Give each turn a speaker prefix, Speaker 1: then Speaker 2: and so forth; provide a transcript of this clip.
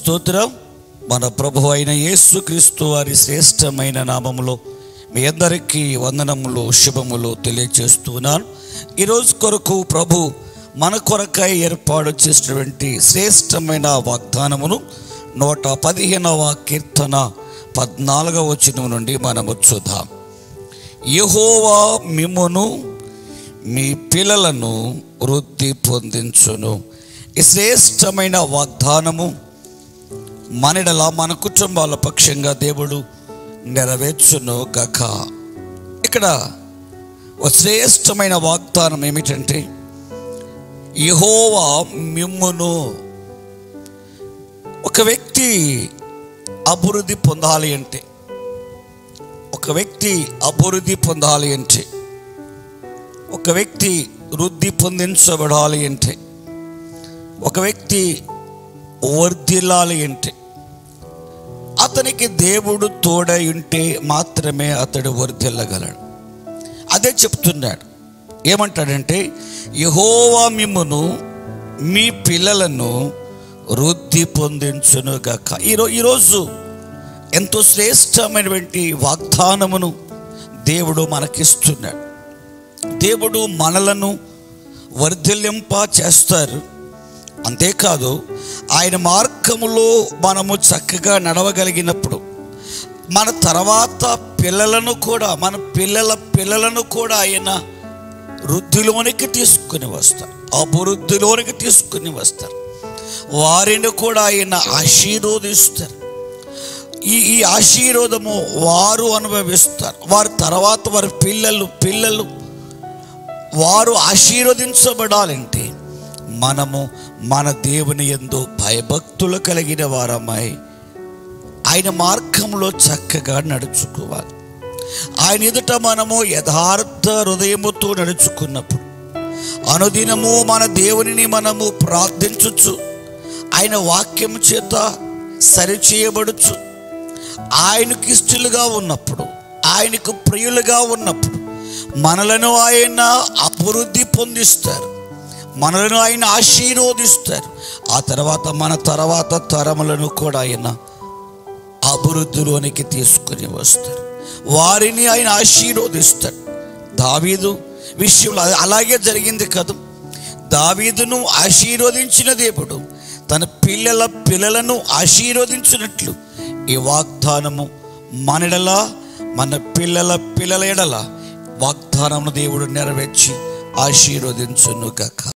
Speaker 1: స్తోత్రం మన ప్రభు అయిన యేసుక్రీస్తు వారి శ్రేష్టమైన నామములో మీ అందరికీ వందనములు శుభములు తెలియచేస్తున్నాను ఈరోజు కొరకు ప్రభు మన కొరకై ఏర్పాటు చేసినటువంటి శ్రేష్టమైన వాగ్దానమును నూట పదిహేనవ కీర్తన పద్నాలుగవ వచనం నుండి మనము చూద్దాం యహోవా మిమ్మును మీ పిల్లలను వృద్ధి పొందించును ఈ శ్రేష్టమైన వాగ్దానము మనడలా మన కుటుంబాల పక్షంగా దేవుడు నెరవేర్చును గక ఇక్కడ ఒక శ్రేష్టమైన వాగ్దానం ఏమిటంటే యహోవా మిమ్మును ఒక వ్యక్తి అభివృద్ధి పొందాలి అంటే ఒక వ్యక్తి అభివృద్ధి పొందాలి అంటే ఒక వ్యక్తి వృద్ధి పొందించబడాలి అంటే ఒక వ్యక్తి వర్ధిల్లాలి అంటే అతనికి దేవుడు తోడై ఉంటే మాత్రమే అతడు వర్ధిల్లగలడు అదే చెప్తున్నాడు ఏమంటాడంటే యహోవా మిమ్మును మీ పిల్లలను వృద్ధి పొందించునుగాక ఈరో ఈరోజు ఎంతో శ్రేష్టమైనటువంటి వాగ్దానమును దేవుడు మనకిస్తున్నాడు దేవుడు మనలను వర్ధిల్లింప చేస్తారు అంతేకాదు ఆయన మార్గములో మనము చక్కగా నడవగలిగినప్పుడు మన తర్వాత పిల్లలను కూడా మన పిల్లల పిల్లలను కూడా ఆయన వృద్ధిలోనికి తీసుకుని వస్తారు అభివృద్ధిలోనికి తీసుకుని వస్తారు వారిని కూడా ఆయన ఆశీర్వదిస్తారు ఈ ఈ ఆశీర్వాదము వారు అనుభవిస్తారు వారి తర్వాత వారి పిల్లలు పిల్లలు వారు ఆశీర్వదించబడాలంటే మనము మన దేవుని ఎందు భయభక్తులు కలిగిన వారమై ఆయన మార్గంలో చక్కగా నడుచుకోవాలి ఆయన ఎదుట మనము యథార్థ హృదయముతో నడుచుకున్నప్పుడు అనుదినము మన దేవునిని మనము ప్రార్థించచ్చు ఆయన వాక్యం చేత సరిచేయబడుచు ఆయనకు ఇష్టలుగా ఉన్నప్పుడు ఆయనకు ప్రియులుగా ఉన్నప్పుడు మనలను ఆయన అభివృద్ధి పొందిస్తారు మనలను ఆయన ఆశీర్వదిస్తారు ఆ తర్వాత మన తర్వాత తరములను కూడా ఆయన అభివృద్ధిలోనికి తీసుకుని వస్తారు వారిని ఆయన ఆశీర్వదిస్తాడు దావీదు విషయంలో అది అలాగే జరిగింది కదా దావీదును ఆశీర్వదించిన దేవుడు తన పిల్లల పిల్లలను ఆశీర్వదించినట్లు ఈ వాగ్దానము మనడల మన పిల్లల పిల్లల ఎడల వాగ్దానమును దేవుడు నెరవేర్చి ఆశీర్వదించును గక